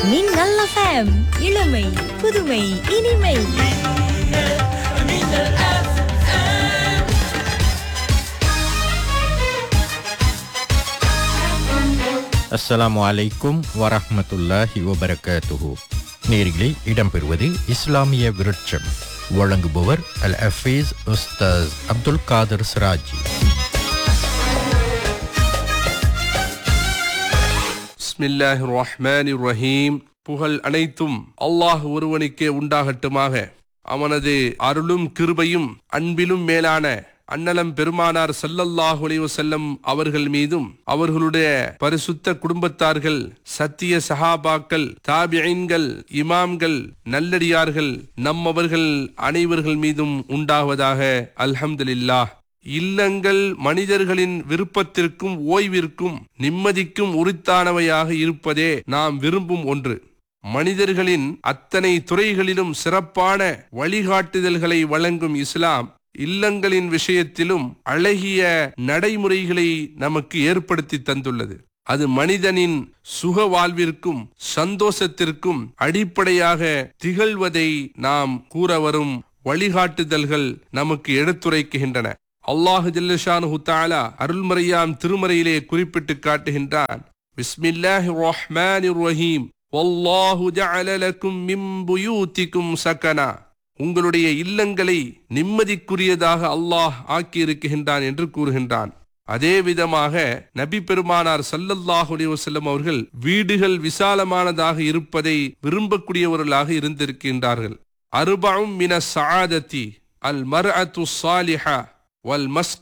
மின்னல் எஃப்எம் இளமை புதுமை இனிமை அஸ்ஸலாமு அலைக்கும் வரஹ்மத்துல்லாஹி வபரகாத்துஹு நேரிலே இடம்பெறுவது இஸ்லாமிய விருட்சம் வழங்குபவர் அல் அஃபீஸ் உஸ்தாஸ் அப்துல் காதர் சிராஜி பிஸ்மில்லாஹிர் ரஹ்மானிர் ரஹீம் புகழ் அனைத்தும் அல்லாஹ் ஒருவனுக்கே உண்டாகட்டுமாக அவனது அருளும் கிருபையும் அன்பிலும் மேலான அன்னலம் பெருமானார் ஸல்லல்லாஹு அலைஹி வஸல்லம் அவர்கள் மீதும் அவர்களுடைய பரிசுத்த குடும்பத்தார்கள் சத்திய சஹாபாக்கள் தாபியீன்கள் இமாம்கள் நல்லடியார்கள் நம்மவர்கள் அனைவர்கள் மீதும் உண்டாவதாக அல்ஹம்துலில்லாஹ் இல்லங்கள் மனிதர்களின் விருப்பத்திற்கும் ஓய்விற்கும் நிம்மதிக்கும் உரித்தானவையாக இருப்பதே நாம் விரும்பும் ஒன்று மனிதர்களின் அத்தனை துறைகளிலும் சிறப்பான வழிகாட்டுதல்களை வழங்கும் இஸ்லாம் இல்லங்களின் விஷயத்திலும் அழகிய நடைமுறைகளை நமக்கு ஏற்படுத்தி தந்துள்ளது அது மனிதனின் சுக வாழ்விற்கும் சந்தோஷத்திற்கும் அடிப்படையாக திகழ்வதை நாம் கூற வரும் வழிகாட்டுதல்கள் நமக்கு எடுத்துரைக்குகின்றன அல்லாஹு ஜல்லஷானு தாலா அருள்மறையாம் திருமறையிலே குறிப்பிட்டு காட்டுகின்றான் பிஸ்மில்லாஹி ரஹ்மானிர் ரஹீம் வல்லாஹு ஜஅல லக்கும் மின் புயூதிக்கும் சகனா உங்களுடைய இல்லங்களை நிம்மதிக்குரியதாக அல்லாஹ் ஆக்கியிருக்கின்றான் என்று கூறுகின்றான் அதே விதமாக நபி பெருமானார் சல்லல்லாஹு அலைஹி வஸல்லம் அவர்கள் வீடுகள் விசாலமானதாக இருப்பதை விரும்பக்கூடியவர்களாக இருந்திருக்கின்றார்கள் அருபவும் மின சஆதத்தி அல் மர்அத்து சாலிஹா வல் மஸ்க